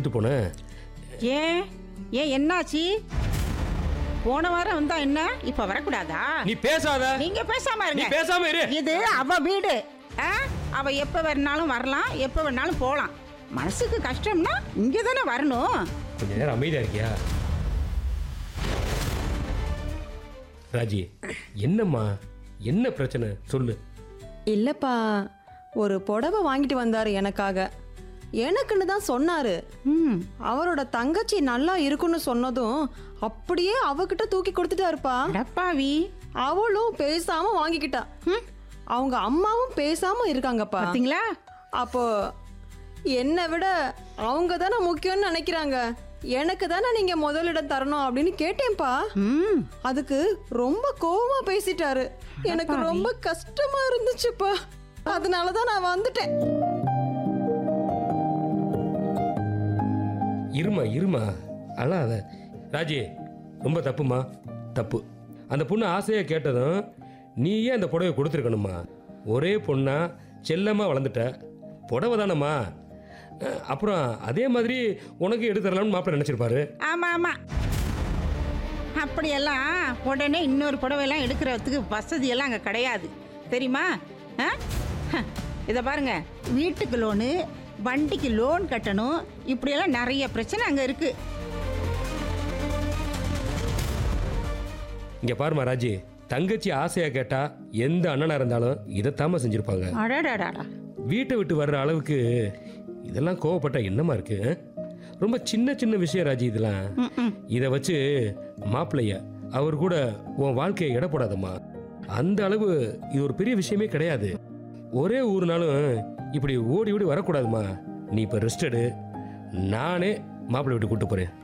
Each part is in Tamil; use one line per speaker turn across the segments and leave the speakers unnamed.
எடுத்துட்டு போனேன்
ஏன் ஏன் என்னாச்சு போன வாரம் வந்தா என்ன இப்ப வரக்கூடாதா
நீ பேசாத
நீங்க பேசாம
நீ
இருங்க
பேசாம இரு
இது அவ வீடு ஆ? அவ எப்ப வேணாலும் வரலாம் எப்ப வேணாலும் போலாம் மனசுக்கு கஷ்டம்னா இங்க தானே வரணும்
கொஞ்ச நேரம் அமைதியா இருக்கியா ராஜி என்னம்மா என்ன பிரச்சனை சொல்லு
இல்லப்பா ஒரு புடவை வாங்கிட்டு வந்தாரு எனக்காக எனக்குன்னு தான் சொன்னாரு
ம்
அவரோட தங்கச்சி நல்லா இருக்குன்னு சொன்னதும் அப்படியே அவகிட்ட தூக்கி கொடுத்துட்டாருப்பா
அடப்பாவி
அவளும் பேசாம வாங்கிக்கிட்டா ம், அவங்க அம்மாவும் பேசாம இருக்காங்கப்பா
பாத்தீங்களா
அப்போ என்னை விட அவங்க தானே முக்கியம்னு நினைக்கிறாங்க எனக்கு தானே நீங்க முதலிடம் தரணும் அப்படின்னு கேட்டேன்ப்பா
ம்
அதுக்கு ரொம்ப கோவமா பேசிட்டாரு எனக்கு ரொம்ப கஷ்டமா இருந்துச்சுப்பா அதனால தான் நான் வந்துட்டேன்
இருமா இருமா அழாத ராஜி ரொம்ப தப்புமா தப்பு அந்த பொண்ணு ஆசையா கேட்டதும் நீயே அந்த புடவை கொடுத்துருக்கணுமா ஒரே பொண்ணா செல்லமா வளர்ந்துட்ட புடவை தானம்மா அஹ், அப்புறம் அதே மாதிரி உனக்கு எடுத்து தரலாம்னு மாப்பிள்ளை நினச்சிருப்பாரு
ஆமா ஆமா அப்படியெல்லாம் உடனே இன்னொரு புடவையெல்லாம் எடுக்கிறதுக்கு வசதியெல்லாம் அங்கே கிடையாது தெரியுமா ஆ? ஹ, இதை பாருங்க வீட்டுக்கு லோனு வண்டிக்கு லோன் கட்டணும் இப்படியெல்லாம் நிறைய பிரச்சனை அங்கே இருக்கு
இங்க பாருமா ராஜி தங்கச்சி ஆசையா கேட்டா எந்த அண்ணனா இருந்தாலும் இதைத்தாம செஞ்சிருப்பாங்க
அடடாடாடா
வீட்டை விட்டு வர்ற அளவுக்கு இதெல்லாம் கோவப்பட்டா என்னமா இருக்கு அஹ்? ரொம்ப சின்ன சின்ன விஷயம் ராஜி இதெல்லாம்
ம், ம்.
இதை வச்சு மாப்பிள்ளைய அவர் கூட உன் வாழ்க்கையை எடை போடாதம்மா அந்த அளவு இது ஒரு பெரிய விஷயமே கிடையாது ஒரே ஊர்னாலும் இப்படி ஓடி ஓடி வரக்கூடாதும்மா நீ இப்போ ரெஸ்ட் எடு நானே மாப்பிள்ளை விட்டு கூட்டு போறேன்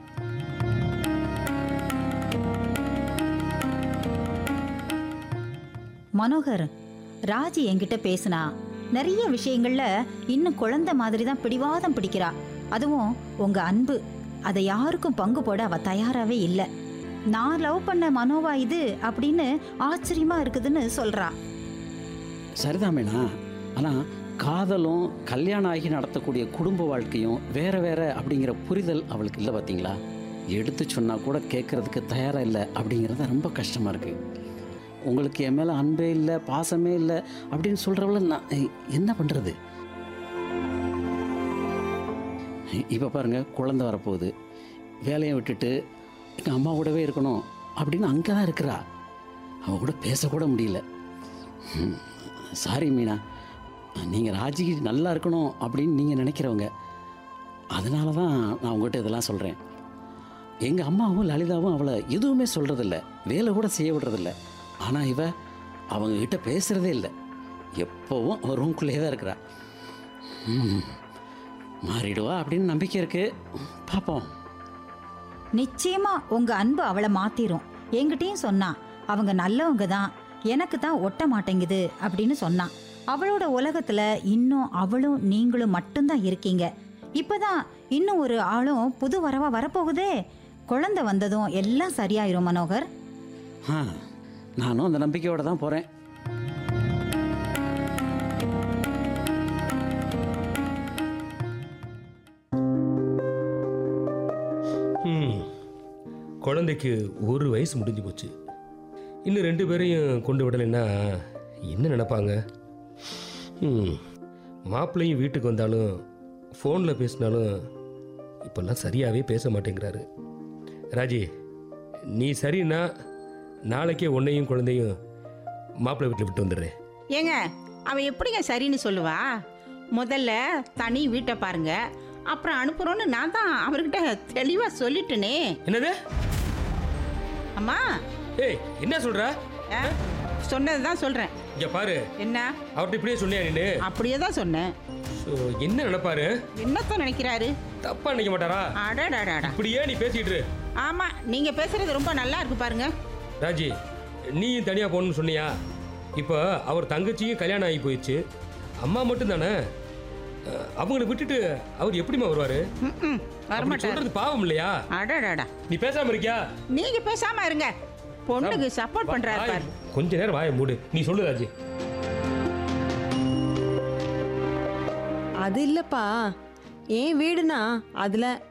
மனோகர் ராஜி என்கிட்ட பேசினா நிறைய விஷயங்கள்ல இன்னும் குழந்தை மாதிரி தான் பிடிவாதம் பிடிக்கிறா அதுவும் உங்க அன்பு அதை யாருக்கும் பங்கு போட அவ தயாராவே இல்லை நான் லவ் பண்ண மனோவா இது அப்படின்னு ஆச்சரியமா இருக்குதுன்னு சொல்றா
சரிதான் மீனா ஆனால் காதலும் கல்யாணம் ஆகி நடத்தக்கூடிய குடும்ப வாழ்க்கையும் வேற வேற அப்படிங்கிற புரிதல் அவளுக்கு இல்லை பார்த்தீங்களா எடுத்து சொன்னால் கூட கேட்கறதுக்கு தயாராக இல்லை அப்படிங்கிறது ரொம்ப கஷ்டமாக இருக்குது உங்களுக்கு என் மேலே அன்பே இல்லை பாசமே இல்லை அப்படின்னு சொல்கிறவள நான் எ- என்ன பண்ணுறது இப்போ பாருங்க குழந்தை வரப்போகுது வேலையை விட்டுட்டு எங்கள் அம்மா கூடவே இருக்கணும் அப்படின்னு அங்கே தான் இருக்கிறா அவ கூட பேசக்கூட முடியல ம், சாரி மீனா நீங்கள் ராஜிக்கு நல்லா இருக்கணும் அப்படின்னு நீங்கள் நினைக்கிறவங்க அதனால தான் நான் உங்கள்கிட்ட இதெல்லாம் சொல்கிறேன் எங்கள் அம்மாவும் லலிதாவும் அவளை எதுவுமே சொல்கிறதில்ல வேலை கூட செய்ய விடுறதில்ல ஆனால் இவ அவங்க கிட்ட பேசுகிறதே இல்லை எப்போவும் அவள் ரூம்குள்ளேயே தான் இருக்கிறா ம், மாறிடுவா அப்படின்னு நம்பிக்கை இருக்குது பார்ப்போம்
நிச்சயமா உங்க அன்பு அவளை மாத்திரும் என்கிட்டயும் சொன்னா அவங்க நல்லவங்க தான் எனக்கு தான் ஒட்ட மாட்டேங்குது அப்படின்னு சொன்னான் அவளோட உலகத்துல இன்னும் அவளும் நீங்களும் மட்டும்தான் இருக்கீங்க இப்பதான் இன்னும் ஒரு ஆளும் புது வரவா வரப்போகுதே குழந்தை வந்ததும் எல்லாம் சரியாயிரும் மனோகர்
ஆ நானும் அந்த நம்பிக்கையோடு தான் போகிறேன்
ம். குழந்தைக்கு ஒரு வயசு முடிஞ்சு போச்சு இன்னும் ரெண்டு பேரையும் கொண்டு விடலைன்னா என்ன நினைப்பாங்க ம் மாப்பிள்ளையும் வீட்டுக்கு வந்தாலும் ஃபோனில் பேசினாலும் இப்போல்லாம் சரியாகவே பேச மாட்டேங்கிறாரு ராஜி நீ சரின்னா நாளைக்கே உன்னையும் குழந்தையும் மாப்பிள்ளை வீட்டில் விட்டு வந்துடுறேன்
ஏங்க அவ எப்படிங்க சரின்னு சொல்லுவா முதல்ல தனி வீட்டை பாருங்க அப்புறம் அனுப்புறோன்னு நான் தான் அவர்கிட்ட தெளிவா சொல்லிட்டேனே
என்னது
அம்மா
ஏய் என்ன சொல்ற
சொன்னது தான் சொல்றேன்
இங்க பாரு
என்ன
அவர்கிட்ட இப்படியே சொன்னியா நீனு
அப்படியே தான் சொன்னேன்
ஸோ என்ன நினைப்பாரு
என்னத்தான் நினைக்கிறாரு
தப்பா நினைக்க மாட்டாரா
அடடாடாடா
இப்படியே நீ பேசிட்டு இரு.
ஆமா நீங்க பேசுறது ரொம்ப நல்லா இருக்கு பாருங்க
ராஜி நீயும் தனியாக போகணும்னு சொன்னியா இப்போ அவர் தங்கச்சியும் கல்யாணம் ஆகி போயிடுச்சு அம்மா மட்டும் தானே அவங்கள விட்டுட்டு அவர் எப்படிம்மா வருவாரு
ம், ம்,
அப்படி
வரமாட்டார்
சொல்றது பாவம் இல்லையா
அடடாடா
நீ பேசாம இருக்கியா
நீங்க பேசாம இருங்க பொண்ணுக்கு சப்போர்ட் பண்றாரு
வாய்-
பாரு
கொஞ்ச நேரம் வாயை மூடு நீ சொல்லு ராஜி
அது இல்லப்பா என் வீடுனா அதுல